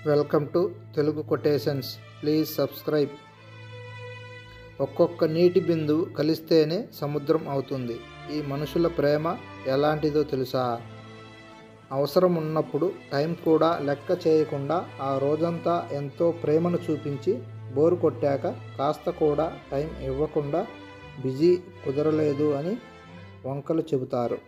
welcome to Telugu quotations please subscribe ఒక్కొక్క నీటి బిందువు కలిస్తేనే సముద్రం అవుతుంది ఈ మనుషుల ప్రేమ ఎలాంటిదో తెలుసా అవసరం ఉన్నప్పుడు టైం కూడా లెక్క చేయకుండా ఆ రోజంతా ఎంతో ప్రేమను చూపించి బోరు కొట్టాక కాస్త కూడా టైం ఇవ్వకుండా బిజీ కుదరలేదు అని వంకలు చెబుతారు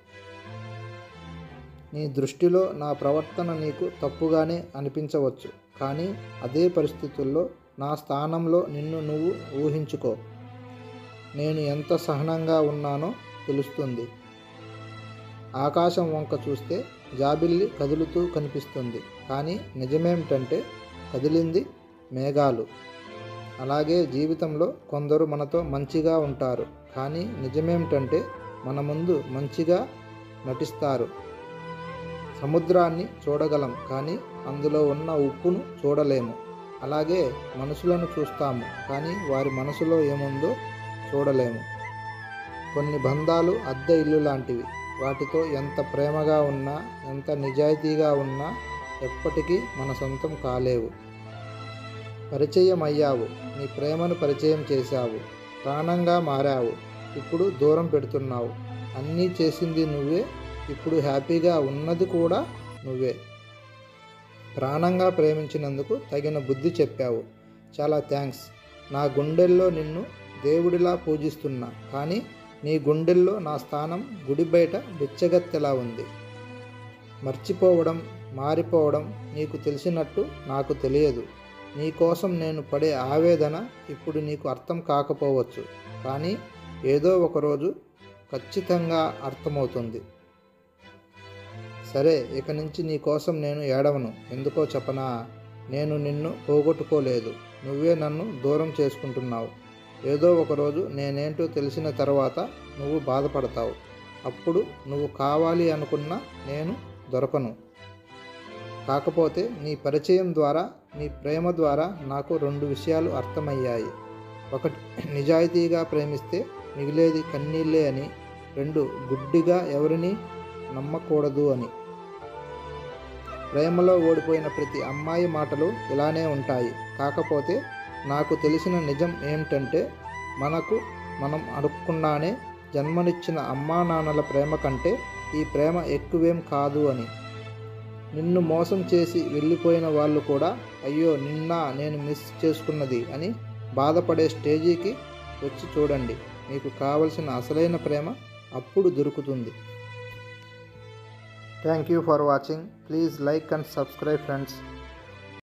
నీ దృష్టిలో నా ప్రవర్తన నీకు తప్పుగానే అనిపించవచ్చు కానీ అదే పరిస్థితుల్లో నా స్థానంలో నిన్ను నువ్వు ఊహించుకో నేను ఎంత సహనంగా ఉన్నానో తెలుస్తుంది ఆకాశం వంక చూస్తే జాబిల్లి కదులుతూ కనిపిస్తుంది కానీ నిజమేమిటంటే కదిలింది మేఘాలు అలాగే జీవితంలో కొందరు మనతో మంచిగా ఉంటారు కానీ నిజమేమిటంటే మన ముందు మంచిగా నటిస్తారు సముద్రాన్ని చూడగలం కానీ అందులో ఉన్న ఉప్పును చూడలేము అలాగే మనుషులను చూస్తాము కానీ వారి మనసులో ఏముందో చూడలేము కొన్ని బంధాలు అద్దె ఇల్లు లాంటివి వాటితో ఎంత ప్రేమగా ఉన్నా ఎంత నిజాయితీగా ఉన్నా ఎప్పటికీ మన సొంతం కాలేవు పరిచయం అయ్యావు నీ ప్రేమను పరిచయం చేశావు ప్రాణంగా మారావు ఇప్పుడు దూరం పెడుతున్నావు అన్నీ చేసింది నువ్వే ఇప్పుడు హ్యాపీగా ఉన్నది కూడా నువ్వే ప్రాణంగా ప్రేమించినందుకు తగిన బుద్ధి చెప్పావు చాలా థ్యాంక్స్ నా గుండెల్లో నిన్ను దేవుడిలా పూజిస్తున్నా కానీ నీ గుండెల్లో నా స్థానం గుడి బయట బిచ్చగత్తెలా ఉంది మర్చిపోవడం మారిపోవడం నీకు తెలిసినట్టు నాకు తెలియదు నీ కోసం నేను పడే ఆవేదన ఇప్పుడు నీకు అర్థం కాకపోవచ్చు కానీ ఏదో ఒకరోజు ఖచ్చితంగా అర్థమవుతుంది సరే ఇక నుంచి నీ కోసం నేను ఏడవను ఎందుకో చెప్పనా నేను నిన్ను పోగొట్టుకోలేదు నువ్వే నన్ను దూరం చేసుకుంటున్నావు ఏదో ఒకరోజు నేనేంటో తెలిసిన తర్వాత నువ్వు బాధపడతావు అప్పుడు నువ్వు కావాలి అనుకున్న నేను దొరకను కాకపోతే నీ పరిచయం ద్వారా నీ ప్రేమ ద్వారా నాకు రెండు విషయాలు అర్థమయ్యాయి ఒకటి నిజాయితీగా ప్రేమిస్తే మిగిలేది కన్నీళ్ళే అని రెండు గుడ్డిగా ఎవరిని నమ్మకూడదు అని ప్రేమలో ఓడిపోయిన ప్రతి అమ్మాయి మాటలు ఇలానే ఉంటాయి కాకపోతే నాకు తెలిసిన నిజం ఏమిటంటే మనకు మనం అడుక్కుండానే జన్మనిచ్చిన అమ్మా నాన్నల ప్రేమ కంటే ఈ ప్రేమ ఎక్కువేం కాదు అని నిన్ను మోసం చేసి వెళ్ళిపోయిన వాళ్ళు కూడా అయ్యో నిన్న నేను మిస్ చేసుకున్నది అని బాధపడే స్టేజీకి వచ్చి చూడండి మీకు కావలసిన అసలైన ప్రేమ అప్పుడు దొరుకుతుంది thank you for watching please like and subscribe friends